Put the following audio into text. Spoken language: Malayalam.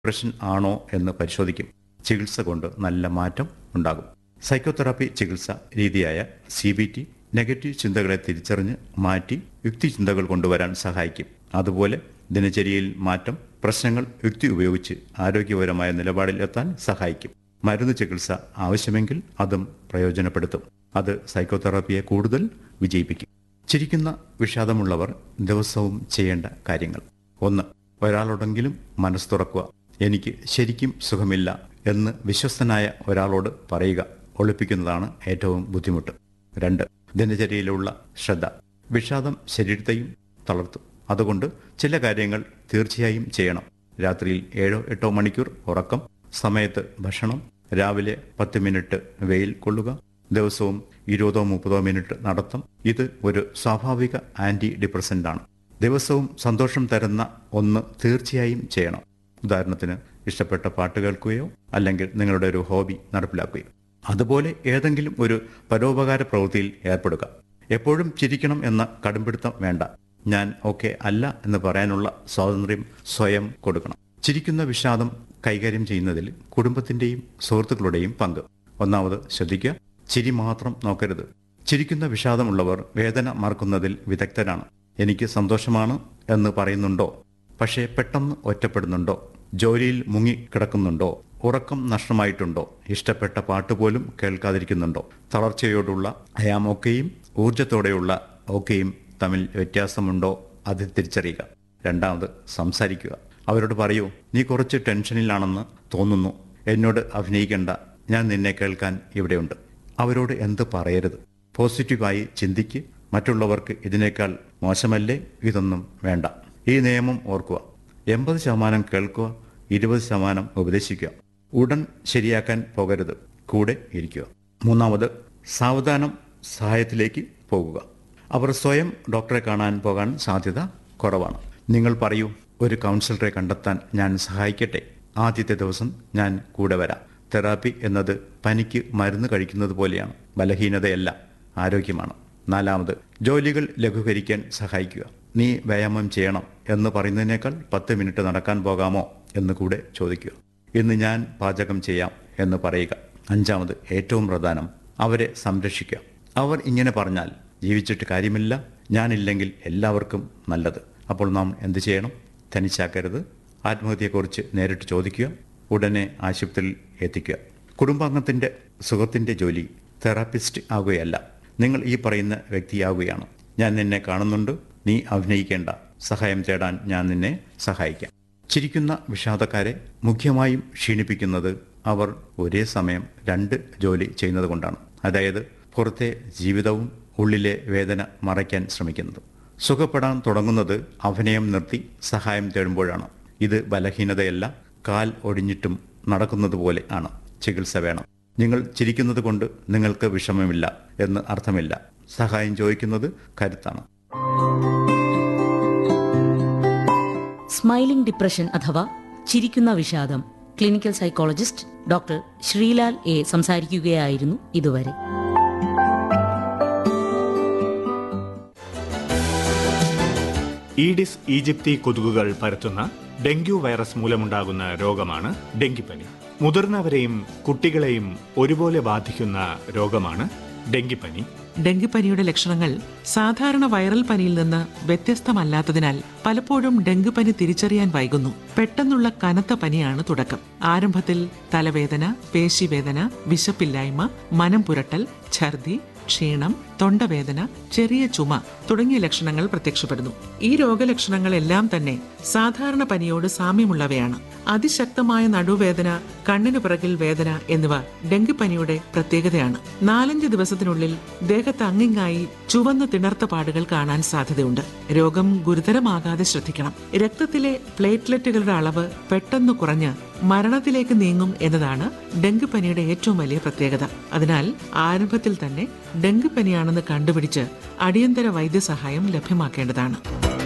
ഡിപ്രഷൻ ആണോ എന്ന് പരിശോധിക്കും ചികിത്സ കൊണ്ട് നല്ല മാറ്റം ഉണ്ടാകും സൈക്കോതെറാപ്പി ചികിത്സ രീതിയായ സി ബി ടി നെഗറ്റീവ് ചിന്തകളെ തിരിച്ചറിഞ്ഞ് മാറ്റി യുക്തി ചിന്തകൾ കൊണ്ടുവരാൻ സഹായിക്കും അതുപോലെ ദിനചര്യയിൽ മാറ്റം പ്രശ്നങ്ങൾ യുക്തി ഉപയോഗിച്ച് ആരോഗ്യപരമായ നിലപാടിലെത്താൻ സഹായിക്കും മരുന്ന് ചികിത്സ ആവശ്യമെങ്കിൽ അതും പ്രയോജനപ്പെടുത്തും അത് സൈക്കോതെറാപ്പിയെ കൂടുതൽ വിജയിപ്പിക്കും ചിരിക്കുന്ന വിഷാദമുള്ളവർ ദിവസവും ചെയ്യേണ്ട കാര്യങ്ങൾ ഒന്ന് ഒരാളോടെങ്കിലും മനസ്സ് തുറക്കുക എനിക്ക് ശരിക്കും സുഖമില്ല എന്ന് വിശ്വസ്തനായ ഒരാളോട് പറയുക ഒളിപ്പിക്കുന്നതാണ് ഏറ്റവും ബുദ്ധിമുട്ട് രണ്ട് ദിനചര്യയിലുള്ള ശ്രദ്ധ വിഷാദം ശരീരത്തെയും തളർത്തും അതുകൊണ്ട് ചില കാര്യങ്ങൾ തീർച്ചയായും ചെയ്യണം രാത്രിയിൽ ഏഴോ എട്ടോ മണിക്കൂർ ഉറക്കം സമയത്ത് ഭക്ഷണം രാവിലെ പത്ത് മിനിറ്റ് വെയിൽ കൊള്ളുക ദിവസവും ഇരുപതോ മുപ്പതോ മിനിറ്റ് നടത്തം ഇത് ഒരു സ്വാഭാവിക ആന്റി ഡിപ്രസന്റ് ആണ് ദിവസവും സന്തോഷം തരുന്ന ഒന്ന് തീർച്ചയായും ചെയ്യണം ഉദാഹരണത്തിന് ഇഷ്ടപ്പെട്ട പാട്ട് കേൾക്കുകയോ അല്ലെങ്കിൽ നിങ്ങളുടെ ഒരു ഹോബി നടപ്പിലാക്കുകയോ അതുപോലെ ഏതെങ്കിലും ഒരു പരോപകാര പ്രവൃത്തിയിൽ ഏർപ്പെടുക എപ്പോഴും ചിരിക്കണം എന്ന കടുംപിടുത്തം വേണ്ട ഞാൻ ഓക്കെ അല്ല എന്ന് പറയാനുള്ള സ്വാതന്ത്ര്യം സ്വയം കൊടുക്കണം ചിരിക്കുന്ന വിഷാദം കൈകാര്യം ചെയ്യുന്നതിൽ കുടുംബത്തിന്റെയും സുഹൃത്തുക്കളുടെയും പങ്ക് ഒന്നാമത് ശ്രദ്ധിക്കുക ചിരി മാത്രം നോക്കരുത് ചിരിക്കുന്ന വിഷാദമുള്ളവർ വേദന മറക്കുന്നതിൽ വിദഗ്ധരാണ് എനിക്ക് സന്തോഷമാണ് എന്ന് പറയുന്നുണ്ടോ പക്ഷേ പെട്ടെന്ന് ഒറ്റപ്പെടുന്നുണ്ടോ ജോലിയിൽ മുങ്ങിക്കിടക്കുന്നുണ്ടോ ഉറക്കം നഷ്ടമായിട്ടുണ്ടോ ഇഷ്ടപ്പെട്ട പാട്ട് പോലും കേൾക്കാതിരിക്കുന്നുണ്ടോ തളർച്ചയോടുള്ള അയാം ഒക്കെയും ഊർജത്തോടെയുള്ള ഒക്കെയും തമ്മിൽ വ്യത്യാസമുണ്ടോ അത് തിരിച്ചറിയുക രണ്ടാമത് സംസാരിക്കുക അവരോട് പറയൂ നീ കുറച്ച് ടെൻഷനിലാണെന്ന് തോന്നുന്നു എന്നോട് അഭിനയിക്കേണ്ട ഞാൻ നിന്നെ കേൾക്കാൻ ഇവിടെയുണ്ട് അവരോട് എന്ത് പറയരുത് പോസിറ്റീവായി ചിന്തിക്ക് മറ്റുള്ളവർക്ക് ഇതിനേക്കാൾ മോശമല്ലേ ഇതൊന്നും വേണ്ട ഈ നിയമം ഓർക്കുക എൺപത് ശതമാനം കേൾക്കുക ഇരുപത് ശതമാനം ഉപദേശിക്കുക ഉടൻ ശരിയാക്കാൻ പോകരുത് കൂടെ ഇരിക്കുക മൂന്നാമത് സാവധാനം സഹായത്തിലേക്ക് പോകുക അവർ സ്വയം ഡോക്ടറെ കാണാൻ പോകാൻ സാധ്യത കുറവാണ് നിങ്ങൾ പറയൂ ഒരു കൗൺസിലറെ കണ്ടെത്താൻ ഞാൻ സഹായിക്കട്ടെ ആദ്യത്തെ ദിവസം ഞാൻ കൂടെ വരാം തെറാപ്പി എന്നത് പനിക്ക് മരുന്ന് കഴിക്കുന്നത് പോലെയാണ് ബലഹീനതയല്ല ആരോഗ്യമാണ് നാലാമത് ജോലികൾ ലഘൂകരിക്കാൻ സഹായിക്കുക നീ വ്യായാമം ചെയ്യണം എന്ന് പറയുന്നതിനേക്കാൾ പത്ത് മിനിറ്റ് നടക്കാൻ പോകാമോ എന്ന് കൂടെ ചോദിക്കുക ഇന്ന് ഞാൻ പാചകം ചെയ്യാം എന്ന് പറയുക അഞ്ചാമത് ഏറ്റവും പ്രധാനം അവരെ സംരക്ഷിക്കുക അവർ ഇങ്ങനെ പറഞ്ഞാൽ ജീവിച്ചിട്ട് കാര്യമില്ല ഞാനില്ലെങ്കിൽ എല്ലാവർക്കും നല്ലത് അപ്പോൾ നാം എന്ത് ചെയ്യണം തനിച്ചാക്കരുത് ആത്മഹത്യയെക്കുറിച്ച് നേരിട്ട് ചോദിക്കുക ഉടനെ ആശുപത്രിയിൽ എത്തിക്കുക കുടുംബാംഗത്തിന്റെ സുഖത്തിന്റെ ജോലി തെറാപ്പിസ്റ്റ് ആകുകയല്ല നിങ്ങൾ ഈ പറയുന്ന വ്യക്തിയാവുകയാണ് ഞാൻ നിന്നെ കാണുന്നുണ്ട് നീ അഭിനയിക്കേണ്ട സഹായം തേടാൻ ഞാൻ നിന്നെ സഹായിക്കാം ചിരിക്കുന്ന വിഷാദക്കാരെ മുഖ്യമായും ക്ഷീണിപ്പിക്കുന്നത് അവർ ഒരേ സമയം രണ്ട് ജോലി ചെയ്യുന്നത് കൊണ്ടാണ് അതായത് പുറത്തെ ജീവിതവും ഉള്ളിലെ വേദന മറയ്ക്കാൻ ശ്രമിക്കുന്നത് സുഖപ്പെടാൻ തുടങ്ങുന്നത് അഭിനയം നിർത്തി സഹായം തേടുമ്പോഴാണ് ഇത് ബലഹീനതയല്ല കാൽ ഒടിഞ്ഞിട്ടും നടക്കുന്നത് പോലെ ആണ് ചികിത്സ വേണം നിങ്ങൾ ചിരിക്കുന്നത് കൊണ്ട് നിങ്ങൾക്ക് വിഷമമില്ല എന്ന് അർത്ഥമില്ല സഹായം ചോദിക്കുന്നത് കരുത്താണ് സ്മൈലിംഗ് ഡിപ്രഷൻ അഥവാ ചിരിക്കുന്ന വിഷാദം clinical psychologist doctor Sreelal A സംസാരിക്കുകയായിരുന്നു ഇതുവരെ ഈഡിസ് ഈജിപ്തി കൊതുകുകൾ പരത്തുന്ന ഡെങ്കു വൈറസ് മൂലമുണ്ടാകുന്ന രോഗമാണ് ഡെങ്കിപ്പനി മുതിർന്നവരെയും കുട്ടികളെയും ഒരുപോലെ ബാധിക്കുന്ന രോഗമാണ് ഡെങ്കിപ്പനി ഡെങ്കിപ്പനിയുടെ ലക്ഷണങ്ങൾ സാധാരണ വൈറൽ പനിയിൽ നിന്ന് വ്യത്യസ്തമല്ലാത്തതിനാൽ പലപ്പോഴും ഡെങ്കിപ്പനി തിരിച്ചറിയാൻ വൈകുന്നു പെട്ടെന്നുള്ള കനത്ത പനിയാണ് തുടക്കം ആരംഭത്തിൽ തലവേദന പേശിവേദന വിശപ്പില്ലായ്മ മനം പുരട്ടൽ ഛർദി ക്ഷീണം തൊണ്ടവേദന ചെറിയ ചുമ തുടങ്ങിയ ലക്ഷണങ്ങൾ പ്രത്യക്ഷപ്പെടുന്നു ഈ രോഗലക്ഷണങ്ങളെല്ലാം തന്നെ സാധാരണ പനിയോട് സാമ്യമുള്ളവയാണ് അതിശക്തമായ നടുവേദന കണ്ണിനു പിറകിൽ വേദന എന്നിവ ഡെങ്കിപ്പനിയുടെ പ്രത്യേകതയാണ് നാലഞ്ച് ദിവസത്തിനുള്ളിൽ ദേഹത്ത് അങ്ങിങ്ങായി ചുവന്ന തിണർത്ത പാടുകൾ കാണാൻ സാധ്യതയുണ്ട് രോഗം ഗുരുതരമാകാതെ ശ്രദ്ധിക്കണം രക്തത്തിലെ പ്ലേറ്റ്ലെറ്റുകളുടെ അളവ് പെട്ടെന്ന് കുറഞ്ഞ് മരണത്തിലേക്ക് നീങ്ങും എന്നതാണ് ഡെങ്കിപ്പനിയുടെ ഏറ്റവും വലിയ പ്രത്യേകത അതിനാൽ ആരംഭത്തിൽ തന്നെ ഡെങ്കിപ്പനിയാണെന്ന് കണ്ടുപിടിച്ച് അടിയന്തര വൈദ്യസഹായം ലഭ്യമാക്കേണ്ടതാണ്